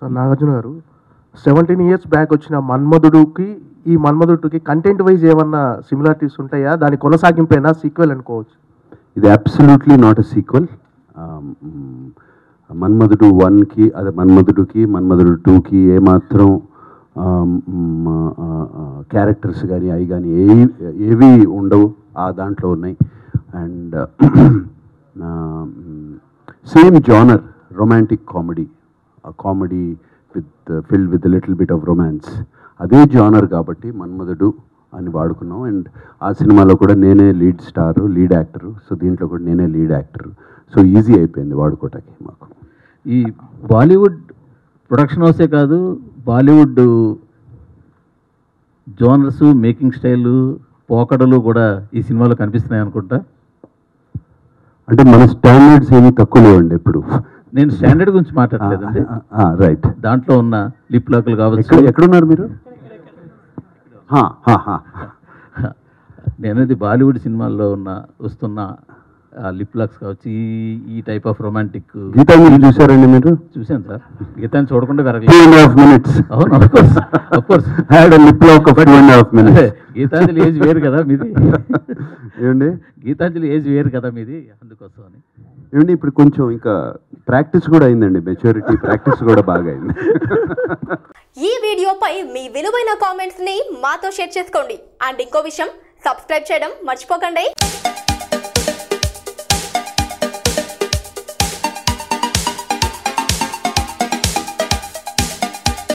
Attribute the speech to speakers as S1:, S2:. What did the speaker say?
S1: Sir Nagarjuna గారు seventeen years back వచ్చిన మన్మధుడుకి ఈ మన్మధుడికి కంటెంట్ వైజ్ ఏమన్నా సిమిలారిటీస్ ఉంటాయా దాని కొనసాగింపైనా సీక్వెల్ అనుకోవచ్చు
S2: ఇది absolutely not a sequel Manmadhudu వన్కి అదే మన్మధుడికి మన్మధుడు టూకి ఏమాత్రం క్యారెక్టర్స్ కానీ అవి కానీ ఏ ఏవి ఉండవు ఆ దాంట్లో ఉన్నాయి and same genre romantic comedy comedy with filled with little bit of romance అదే జానర్ కాబట్టి మన్మధుడు అని వాడుకున్నాం అండ్ ఆ సినిమాలో కూడా నేనే lead star lead actor so దీంట్లో కూడా నేనే లీడ్ యాక్టర్ సో ఈజీ అయిపోయింది వాడుకోవటానికి మాకు
S3: ఈ బాలీవుడ్ ప్రొడక్షన్ హౌసే కాదు బాలీవుడ్ జోనర్స్ మేకింగ్ స్టైల్ పోకడలు కూడా ఈ సినిమాలో కనిపిస్తున్నాయి అనుకుంటా
S2: అంటే మన స్టాండర్డ్స్ ఏమీ తక్కువ లేవండి ఎప్పుడు
S3: నేను స్టాండర్డ్ గురించి మాట్లాడలేదండి
S2: రైట్
S3: దాంట్లో ఉన్న లిప్ లాక్లు
S2: ఎక్కడ
S3: కావచ్చు
S2: ఎక్కడున్నారు మీరు హా, హా, హా.
S3: నేనది బాలీవుడ్ సినిమాల్లో ఉన్న వస్తున్న లిప్ లాక్స్ కావచ్చు ఈ ఈ టైప్ ఆఫ్ రొమాంటిక్
S2: గీతాంజలి చూసారండి మీరు
S3: చూశాను సార్ గీతాన్ని చూడకుండా
S2: టూ
S3: పెరగలేదు
S2: అండ్ హాఫ్ మినిట్స్
S3: అవును of course, of course.
S2: Had lip lock of two and half
S3: అదే,
S2: మినిట్స్
S3: గీతాంజలి ఏజ్ వేరు కదా మీది
S2: ఏమండి
S3: గీతాంజలి ఏజ్ వేరు కదా మీది అందుకోసం అని
S2: ఏమండి ఇప్పుడు కొంచెం ఇంకా ప్రాక్టీస్ కూడా అయిందండి మెచ్యూరిటీ ప్రాక్టీస్ కూడా బాగా అయింది
S4: ఈ వీడియోపై మీ విలువైన కామెంట్స్ ని మాతో షేర్ చేసుకోండి అండ్ ఇంకో విషయం సబ్స్క్రైబ్ చేయడం మర్చిపోకండి